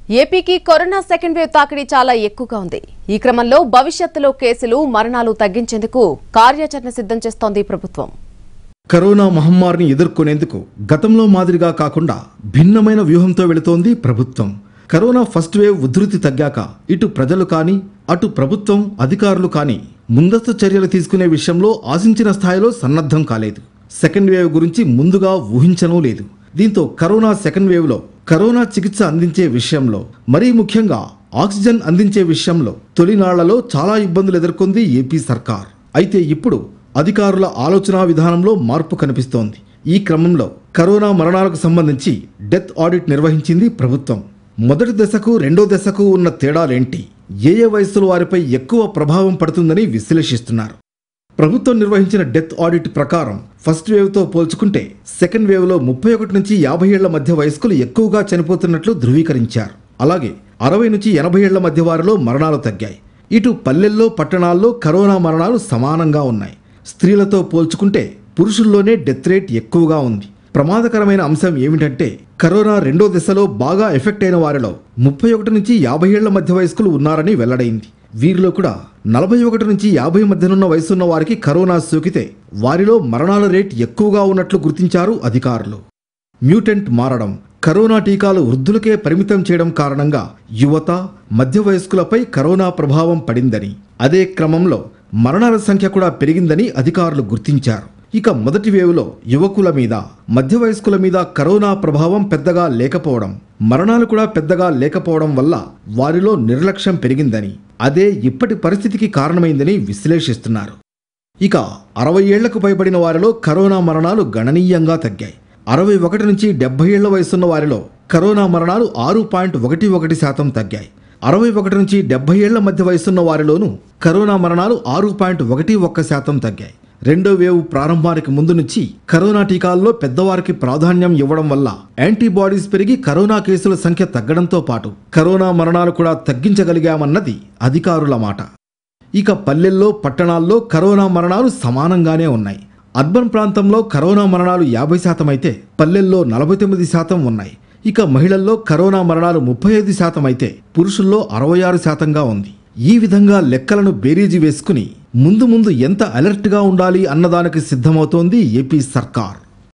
ఏపీకి corona second wave తాకిడి చాలా ఎక్కువగా ఉంది ఈ క్రమంలో భవిష్యత్తులో కేసులు మరణాలు తగ్గించేందుకు కార్యాచరణ సిద్ధం చేస్తోంది ప్రభుత్వం కరోనా మహమ్మారిని ఎదుర్కొనేందుకు గతంలో మాదిరిగా కాకుండా భిన్నమైన వ్యూహంతో వెళుతోంది ప్రభుత్వం కరోనా ఫస్ట్ వేవ్ ఉధృతి తగ్గాక ఇటు ప్రజలు కానీ అటు ప్రభుత్వం అధికారులు కానీ ముందస్తు చర్యలు తీసుకునే విషయంలో ఆశించిన స్థాయిలో సన్నద్ధం కాలేదు సెకండ్ వేవ్ గురించి ముందుగా ఊహించనూ లేదు దీంతో కరోనా సెకండ్ వేవ్లో కరోనా చికిత్స అందించే విషయంలో మరీ ముఖ్యంగా ఆక్సిజన్ అందించే విషయంలో తొలినాళ్లలో చాలా ఇబ్బందులు ఎదుర్కొంది ఏపీ సర్కార్ అయితే ఇప్పుడు అధికారుల ఆలోచనా విధానంలో మార్పు కనిపిస్తోంది ఈ క్రమంలో కరోనా మరణాలకు సంబంధించి డెత్ ఆడిట్ నిర్వహించింది ప్రభుత్వం మొదటి దశకు రెండో దశకు ఉన్న తేడాలేంటి ఏ ఏ వయస్సుల వారిపై ఎక్కువ ప్రభావం పడుతుందని విశ్లేషిస్తున్నారు ప్రభుత్వం నిర్వహించిన డెత్ ఆడిట్ ప్రకారం ఫస్ట్ వేవ్తో పోల్చుకుంటే సెకండ్ వేవ్లో ముప్పై ఒకటి నుంచి యాభై ఏళ్ల మధ్య వయస్కులు ఎక్కువగా చనిపోతున్నట్లు ధృవీకరించారు అలాగే అరవై నుంచి ఎనభై ఏళ్ల మధ్య వారిలో మరణాలు తగ్గాయి ఇటు పల్లెల్లో పట్టణాల్లో కరోనా మరణాలు సమానంగా ఉన్నాయి స్త్రీలతో పోల్చుకుంటే పురుషుల్లోనే డెత్ రేట్ ఎక్కువగా ఉంది ప్రమాదకరమైన అంశం ఏమిటంటే కరోనా రెండో దశలో బాగా ఎఫెక్ట్ అయిన వారిలో ముప్పై ఒకటి నుంచి యాభై ఏళ్ల మధ్య వయస్కులు ఉన్నారని వెల్లడైంది వీరిలో కూడా నలభై ఒకటి నుంచి యాభై మధ్యనున్న వయసున్న వారికి కరోనా సోకితే వారిలో మరణాల రేట్ ఎక్కువగా ఉన్నట్లు గుర్తించారు అధికారులు మ్యూటెంట్ మారడం కరోనా టీకాలు వృద్ధులకే పరిమితం చేయడం కారణంగా యువత మధ్య వయస్కులపై కరోనా ప్రభావం పడిందని అదే క్రమంలో మరణాల సంఖ్య కూడా పెరిగిందని అధికారులు గుర్తించారు ఇక మొదటి వేవులో యువకుల మీద మధ్య వయస్కుల మీద కరోనా ప్రభావం పెద్దగా లేకపోవడం మరణాలు కూడా పెద్దగా లేకపోవడం వల్ల వారిలో నిర్లక్ష్యం పెరిగిందని అదే ఇప్పటి పరిస్థితికి కారణమైందని విశ్లేషిస్తున్నారు ఇక అరవై ఏళ్లకు పైబడిన వారిలో కరోనా మరణాలు గణనీయంగా తగ్గాయి అరవై ఒకటి నుంచి డెబ్బై ఏళ్ల వయసున్న వారిలో కరోనా మరణాలు ఆరు పాయింట్ ఒకటి ఒకటి శాతం తగ్గాయి అరవై ఒకటి నుంచి డెబ్బై ఏళ్ల మధ్య వయసున్న వారిలోనూ కరోనా మరణాలు ఆరు పాయింట్ ఒకటి ఒక్క శాతం తగ్గాయి రెండో వేవ్ ప్రారంభానికి ముందు నుంచి కరోనా టీకాల్లో పెద్దవారికి ప్రాధాన్యం ఇవ్వడం వల్ల యాంటీబాడీస్ పెరిగి కరోనా కేసుల సంఖ్య తగ్గడంతో పాటు కరోనా మరణాలు కూడా తగ్గించగలిగామన్నది అధికారుల మాట ఇక పల్లెల్లో పట్టణాల్లో కరోనా మరణాలు సమానంగానే ఉన్నాయి అర్బన్ ప్రాంతంలో కరోనా మరణాలు యాభై శాతం అయితే పల్లెల్లో నలభై తొమ్మిది శాతం ఉన్నాయి ఇక మహిళల్లో కరోనా మరణాలు ముప్పై ఐదు శాతం అయితే పురుషుల్లో అరవై ఆరు శాతంగా ఉంది ఈ విధంగా లెక్కలను బేరీజు వేసుకుని ముందు ముందు ఎంత అలర్ట్గా ఉండాలి అన్నదానికి సిద్ధమవుతోంది ఏపీ సర్కార్